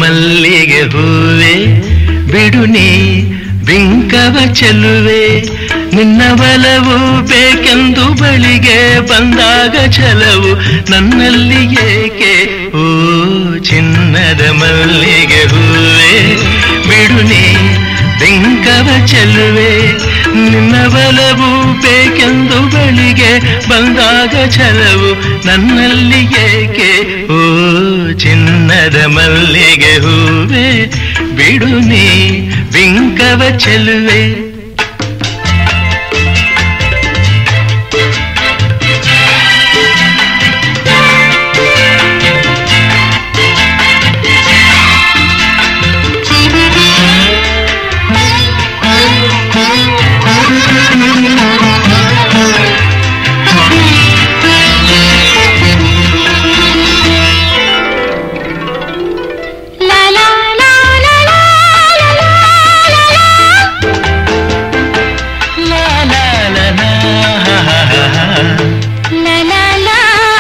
ಮಲ್ಲಿಗೆ ಹೂವೆ ಬಿಡು ನೀ ಬಿಂಕವ ಚೆಲುವೆ ನಿನ್ನ ಬಲವು ಬೇಕೆಂದು ಬಳಿಗೆ ಬಂದಾಗ ಛಲವು ನನ್ನಲ್ಲಿ ಏಕೆ ಓ ಚಿನ್ನದ ಮಲ್ಲಿಗೆ ಹೂವೆ ಬಿಡು ನೀ ಬಿಂಕವ ಚೆಲುವೆ ನಿನ್ನ ಬಲವು ಬೇಕೆಂದು ಬಳಿಗೆ ಬಂದಾಗ ಛಲವು ನನ್ನಲ್ಲಿ ಏಕೆ ಓ ಚಿನ್ನದ ಮಲ್ಲಿಗೆ ಹೂವೆ ಬಿಡು ನೀ ಬಿಂಕವ ಚೆಲುವೆ La la la la la la la ಲಾ ಲಾ ಲಾ ಲಾ, ಹಾ, ಹಾ, ಹಾ, ಹಾ. la la la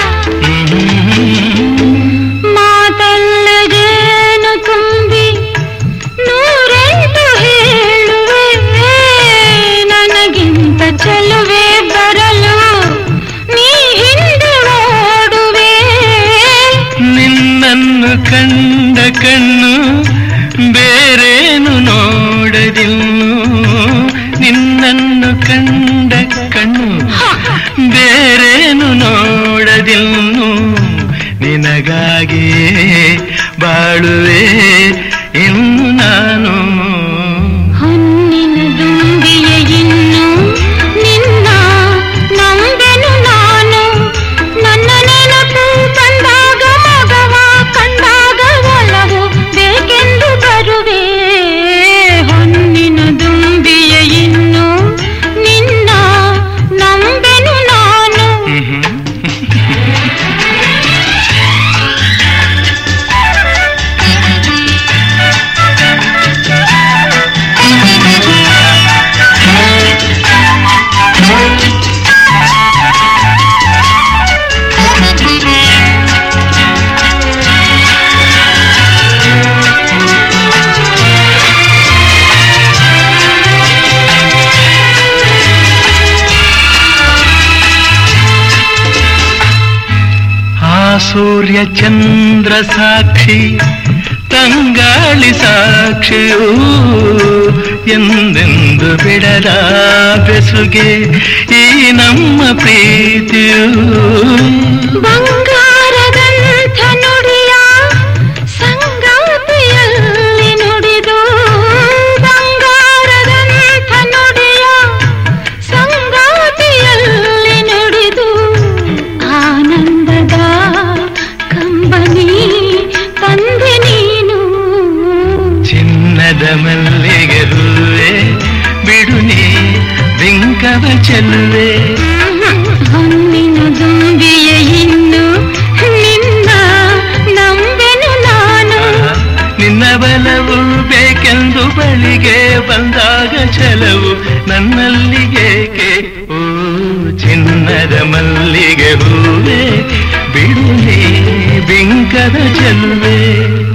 ಹ್ಮ್. ಮಾತಲ್ಲದೇನು ತುಂಬಿ ನೂರೆಂಟು ಹೇಳುವೆ ನನಗಿಂತ ಚೆಲುವೆ ಬರಲು ನೀ ಹಿಂದೆ ಓಡುವೆ ನಿನ್ನನ್ನು ಕಂಡ ಕಣ್ಣು ಬೇರೇನು ನೋಡದಿನ್ನು ನಿನ್ನನ್ನು ಕಂಡ ಕಣ್ಣು ಬೇರೇನು ನೋಡದಿನ್ನು ನಿನಗಾಗಿಯೇ ಬಾಳುವೆ ಇನ್ನು ನಾನು ಹೊನ್ನಿನ ದುಂಬಿಯ ಇನ್ನು ನಿನ್ನ ನಂಬೆನು ನಾನು ನನ್ನ ನೆನಪು ಬಂದಾಗ ಮಗವ ಕಂಡಾಗ ಒಲವು ಬೇಕೆಂದು ಬರುವೆ ಹೊನ್ನಿನ ದುಂಬಿಯ ಇನ್ನು ನಿನ್ನ ನಂಬೆನು ನಾನು ಹ್ಮ್ ಆ ಸೂರ್ಯ ಚಂದ್ರ ಸಾಕ್ಷಿ ತಂಗಾಳಿ ಸಾಕ್ಷಿಯೂ ಎಂದೆಂದು ಬಿಡದ ಬೆಸುಗೆ ಈ ನಮ್ಮ ಪ್ರೀತಿಯೂ ಬಂಗಾರದಂಥ ನುಡಿಯ ಸಂಗಾತಿಯಲ್ಲಿ ನುಡಿದು ಬಂಗಾರದಂಥ ನುಡಿಯ ಸಂಗಾತಿಯಲ್ಲಿ ನುಡಿದು ಆನಂದದ ಕಂಬನಿ ತಂದೆ ನೀನು ಚಿನ್ನದ ಮಲ್ಲಿಗೆ ಹೂವೆ ಬಿಡು ನೀ ಬಿಂಕವ ಚೆಲುವೆ ಹೊನ್ನಿನ ದುಂಬಿಯ ಇನ್ನು ನಿನ್ನ ನಂಬೆನು ನಾನು ನಿನ್ನ ಬಲವು ಬೇಕೆಂದು ಬಳಿಗೆ ಬಂದಾಗ ಛಲವು ನನ್ನಲ್ಲಿ ಏಕೆ ಓ ಚಿನ್ನದ ಮಲ್ಲಿಗೆ ಹೂವೆ ಬಿಡು ನೀ ಬಿಂಕದ ಚೆಲುವೆ